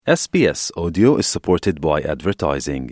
SBS Audio is supported by advertising.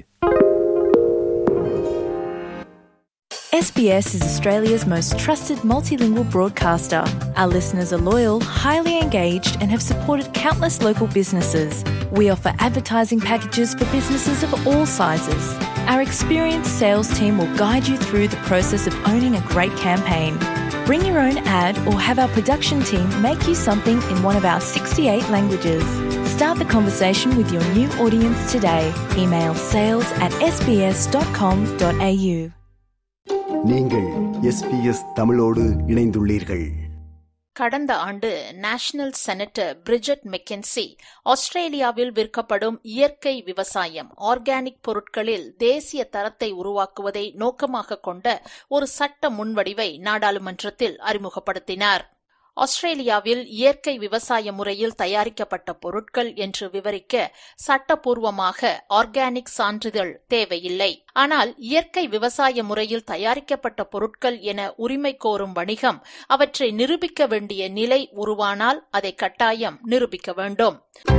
SBS is Australia's most trusted multilingual broadcaster. Our listeners are loyal, highly engaged, and have supported countless local businesses. We offer advertising packages for businesses of all sizes. Our experienced sales team will guide you through the process of owning a great campaign. Bring your own ad or have our production team make you something in one of our 68 languages. Start the conversation with your new audience today. Email sales at sbs.com.au. நீங்கள் SBS தமிழோடு இணைந்துள்ளீர்கள் கடந்த ஆண்டு national senator Bridget McKenzie ஆஸ்திரேலியாவில் விற்கப்படும் இயற்கை விவசாயம் organic பொருட்களில் தேசிய தரத்தை உருவாக்குவதை நோக்கமாக கொண்ட ஒரு சட்ட முன்வடிவை நாடாளுமன்றத்தில் அறிமுகப்படுத்தினார் ஆஸ்திரேலியாவில் இயற்கை விவசாய முறையில் தயாரிக்கப்பட்ட பொருட்கள் என்று விவரிக்க சட்டப்பூர்வமாக ஆர்கானிக் சான்றிதழ் தேவையில்லை ஆனால் இயற்கை விவசாய முறையில் தயாரிக்கப்பட்ட பொருட்கள் என உரிமை கோரும் வணிகம் அவற்றை நிரூபிக்க வேண்டிய நிலை உருவானால் அதை கட்டாயம் நிரூபிக்க வேண்டும்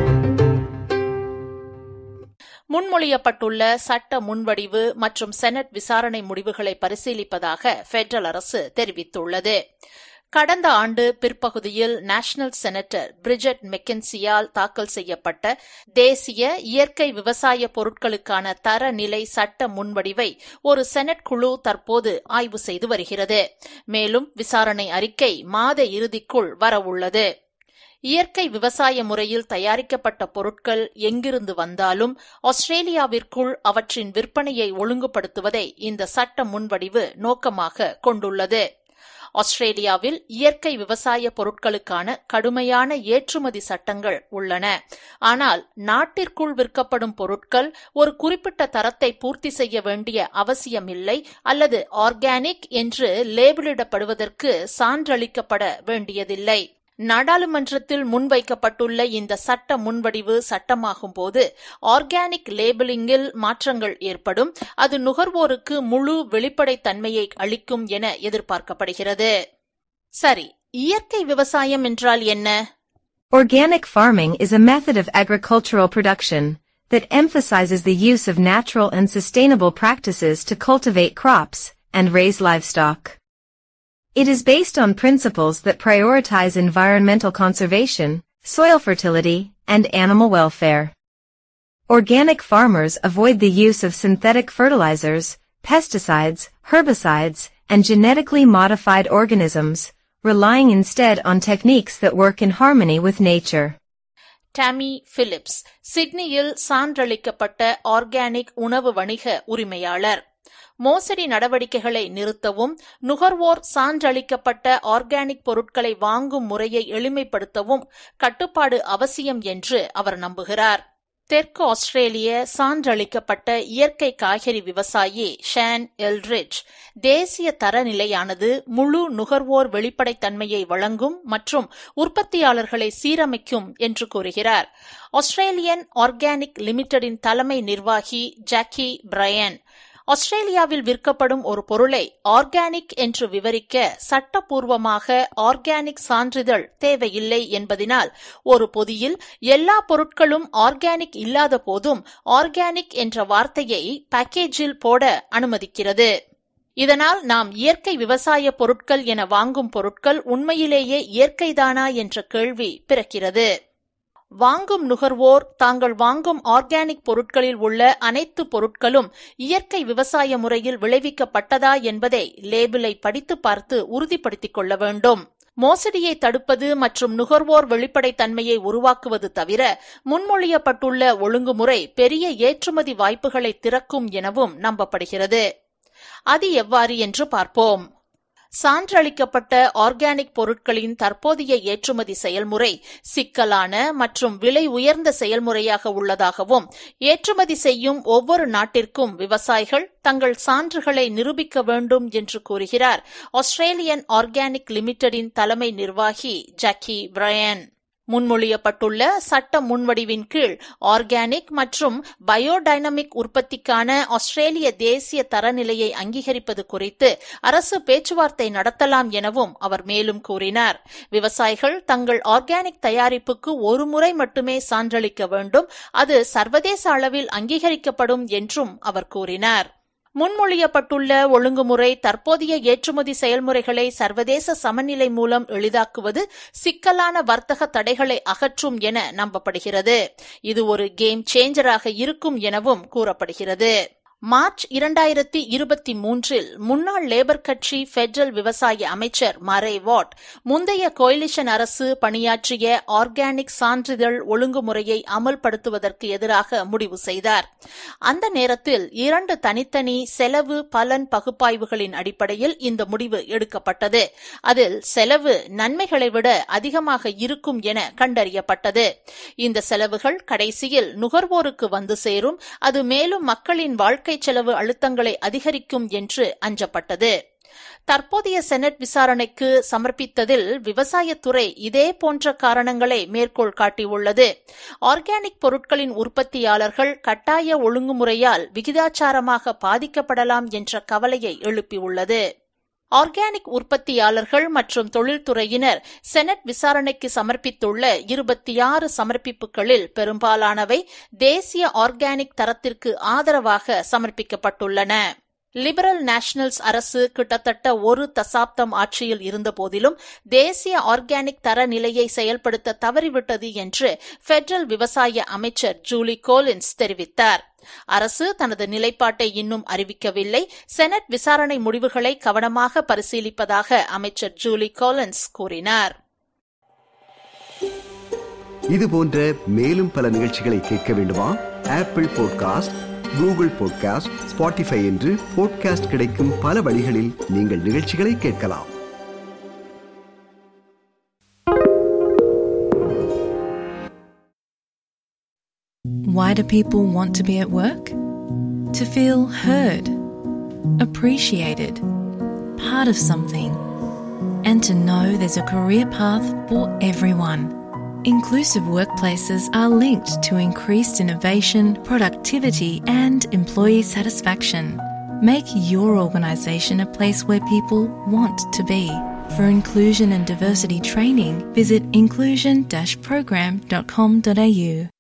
முன்மொழியப்பட்டுள்ள சட்ட முன்வடிவு மற்றும் செனட் விசாரணை முடிவுகளை பரிசீலிப்பதாக பெடரல் அரசு தெரிவித்துள்ளது கடந்த ஆண்டு பிற்பகுதியில் நேஷனல் செனட்டர் பிரிஜட் மெக்கன்சியால் தாக்கல் செய்யப்பட்ட தேசிய இயற்கை விவசாய பொருட்களுக்கான தரநிலை சட்ட முன்வடிவை ஒரு செனட் குழு தற்போது ஆய்வு செய்து வருகிறது மேலும் விசாரணை அறிக்கை மாத இறுதிக்குள் வரவுள்ளது இயற்கை விவசாய முறையில் தயாரிக்கப்பட்ட பொருட்கள் எங்கிருந்து வந்தாலும் ஆஸ்திரேலியாவிற்குள் அவற்றின் விற்பனையை ஒழுங்குபடுத்துவதை இந்த சட்ட முன்வடிவு நோக்கமாக கொண்டுள்ளது ஆஸ்திரேலியாவில் இயற்கை விவசாய பொருட்களுக்கான கடுமையான ஏற்றுமதி சட்டங்கள் உள்ளன ஆனால் நாட்டிற்குள் விற்கப்படும் பொருட்கள் ஒரு குறிப்பிட்ட தரத்தை பூர்த்தி செய்ய வேண்டிய அவசியமில்லை அல்லது ஆர்கானிக் என்று லேபிளிடப்படுவதற்கு சான்றளிக்கப்பட வேண்டியதில்லை நாடாளுமன்றத்தில் முன்வைக்கப்பட்டுள்ள இந்த சட்ட முன்வடிவு சட்டமாகும் போது ஆர்கானிக் லேபிளிங்கில் மாற்றங்கள் ஏற்படும் அது நுகர்வோருக்கு முழு வெளிப்படைத்தன்மையை அளிக்கும் என எதிர்பார்க்கப்படுகிறது சரி இயற்கை விவசாயம் என்றால் என்ன Organic farming is a method of agricultural production that emphasizes the use of natural and sustainable practices to cultivate crops and raise livestock. It is based on principles that prioritize environmental conservation, soil fertility, and animal welfare. Organic farmers avoid the use of synthetic fertilizers, pesticides, herbicides, and genetically modified organisms, relying instead on techniques that work in harmony with nature. Tommy Phillips சிட்னியில் சான்றளிக்கப்பட்ட organic உணவு வணிக உரிமையாளர் மோசடி நடவடிக்கைகளை நிறுத்தவும் நுகர்வோர் சான்றளிக்கப்பட்ட organic பொருட்களை வாங்கும் முறையை எளிமைப்படுத்தவும் கட்டுப்பாடு அவசியம் என்று அவர் நம்புகிறார் தெற்கு ஆஸ்திரேலிய சான்றளிக்கப்பட்ட இயற்கை காய்கறி விவசாயி ஷான் எல்ரிச் தேசிய தரநிலையானது முழு நுகர்வோர் வெளிப்படைத்தன்மையை வழங்கும் மற்றும் உற்பத்தியாளர்களை சீரமைக்கும் என்று கூறுகிறார் ஆஸ்திரேலியன் ஆர்கானிக் லிமிடெடின் தலைமை நிர்வாகி ஜாக்கி பிரையன் ஆஸ்திரேலியாவில் விற்கப்படும் ஒரு பொருளை ஆர்கானிக் என்று விவரிக்க சட்டப்பூர்வமாக ஆர்கானிக் சான்றிதழ் தேவையில்லை என்பதினால் ஒரு பொதியில் எல்லா பொருட்களும் ஆர்கானிக் இல்லாத போதும் ஆர்கானிக் என்ற வார்த்தையை பேக்கேஜில் போட அனுமதிக்கிறது இதனால் நாம் இயற்கை விவசாய பொருட்கள் என வாங்கும் பொருட்கள் உண்மையிலேயே இயற்கைதானா என்ற கேள்வி பிறக்கிறது வாங்கும் நுகர்வோர் தாங்கள் வாங்கும் ஆர்கானிக் பொருட்களில் உள்ள அனைத்து பொருட்களும் இயற்கை விவசாய முறையில் விளைவிக்கப்பட்டதா என்பதை லேபிளை படித்து பார்த்து உறுதிப்படுத்திக் கொள்ள வேண்டும் மோசடியை தடுப்பது மற்றும் நுகர்வோர் வெளிப்படைத்தன்மையை உருவாக்குவது தவிர முன்மொழியப்பட்டுள்ள ஒழுங்குமுறை பெரிய ஏற்றுமதி வாய்ப்புகளை திறக்கும் எனவும் நம்பப்படுகிறது அது எவ்வாறு என்று பார்ப்போம் சான்றளிக்கப்பட்ட ஆர்கானிக் பொருட்களின் தற்போதைய ஏற்றுமதி செயல்முறை சிக்கலான மற்றும் விலை உயர்ந்த செயல்முறையாக உள்ளதாகவும் ஏற்றுமதி செய்யும் ஒவ்வொரு நாட்டிற்கும் விவசாயிகள் தங்கள் சான்றுகளை நிரூபிக்க வேண்டும் என்று கூறுகிறார் ஆஸ்திரேலியன் ஆர்கானிக் லிமிடெடின் தலைமை நிர்வாகி ஜாக்கி பிரையன் முன்மொழியப்பட்டுள்ள சட்ட முன்வடிவின் கீழ் ஆர்கானிக் மற்றும் பயோடைனமிக் உற்பத்திக்கான ஆஸ்திரேலிய தேசிய தரநிலையை அங்கீகரிப்பது குறித்து அரசு பேச்சுவார்த்தை நடத்தலாம் எனவும் அவர் மேலும் கூறினார் விவசாயிகள் தங்கள் ஆர்கானிக் தயாரிப்புக்கு ஒரு முறை மட்டுமே சான்றளிக்க வேண்டும் அது சர்வதேச அளவில் அங்கீகரிக்கப்படும் என்றும் அவர் கூறினார் முன்மொழியப்பட்டுள்ள ஒழுங்குமுறை தற்போதைய ஏற்றுமதி செயல்முறைகளை சர்வதேச சமநிலை மூலம் எளிதாக்குவது சிக்கலான வர்த்தக தடைகளை அகற்றும் என நம்பப்படுகிறது இது ஒரு கேம் சேஞ்சராக இருக்கும் எனவும் கூறப்படுகிறது மார்ச் இரண்டாயிரத்தி இருபத்தி மூன்றில் முன்னாள் லேபர் கட்சி பெடரல் விவசாய அமைச்சர் மரே வாட் முந்தைய கோயிலிஷன் அரசு பணியாற்றிய ஆர்கானிக் சான்றிதழ் ஒழுங்குமுறையை அமல்படுத்துவதற்கு எதிராக முடிவு செய்தார் அந்த நேரத்தில் இரண்டு தனித்தனி செலவு பலன் பகுப்பாய்வுகளின் அடிப்படையில் இந்த முடிவு எடுக்கப்பட்டது அதில் செலவு நன்மைகளை விட அதிகமாக இருக்கும் என கண்டறியப்பட்டது இந்த செலவுகள் கடைசியில் நுகர்வோருக்கு வந்து சேரும் அது மேலும் மக்களின் வாழ்க்கை வாழ்க்கை செலவு அழுத்தங்களை அதிகரிக்கும் என்று அஞ்சப்பட்டது தற்போதைய செனட் விசாரணைக்கு சமர்ப்பித்ததில் விவசாயத்துறை இதே போன்ற காரணங்களை மேற்கோள் காட்டியுள்ளது ஆர்கானிக் பொருட்களின் உற்பத்தியாளர்கள் கட்டாய ஒழுங்குமுறையால் விகிதாச்சாரமாக பாதிக்கப்படலாம் என்ற கவலையை எழுப்பியுள்ளது ஆர்கானிக் உற்பத்தியாளர்கள் மற்றும் தொழில்துறையினர் செனட் விசாரணைக்கு சமர்ப்பித்துள்ள இருபத்தி ஆறு சமர்ப்பிப்புகளில் பெரும்பாலானவை தேசிய ஆர்கானிக் தரத்திற்கு ஆதரவாக சமர்ப்பிக்கப்பட்டுள்ளன லிபரல் நேஷனல்ஸ் அரசு கிட்டத்தட்ட ஒரு தசாப்தம் ஆட்சியில் இருந்தபோதிலும் தேசிய ஆர்கானிக் தர நிலையை செயல்படுத்த தவறிவிட்டது என்று பெடரல் விவசாய அமைச்சர் ஜூலி கோலின்ஸ் தெரிவித்தார் அரசு தனது நிலைப்பாட்டை இன்னும் அறிவிக்கவில்லை செனட் விசாரணை முடிவுகளை கவனமாக பரிசீலிப்பதாக அமைச்சர் ஜூலி கோலின்ஸ் கூறினார் இது போன்ற மேலும் பல நிகழ்ச்சிகளை கேட்க வேண்டுமா Apple podcast Google podcast Spotify என்று பாட்காஸ்ட் கிடைக்கும் பல வழிகளில் நீங்கள் நிகழ்ச்சிகளை கேட்கலாம் Why do people want to be at work? To feel heard, appreciated, part of something, and to know there's a career path for everyone. Inclusive workplaces are linked to increased innovation, productivity, and employee satisfaction. Make your organisation a place where people want to be. For inclusion and diversity training, visit inclusion-program.com.au.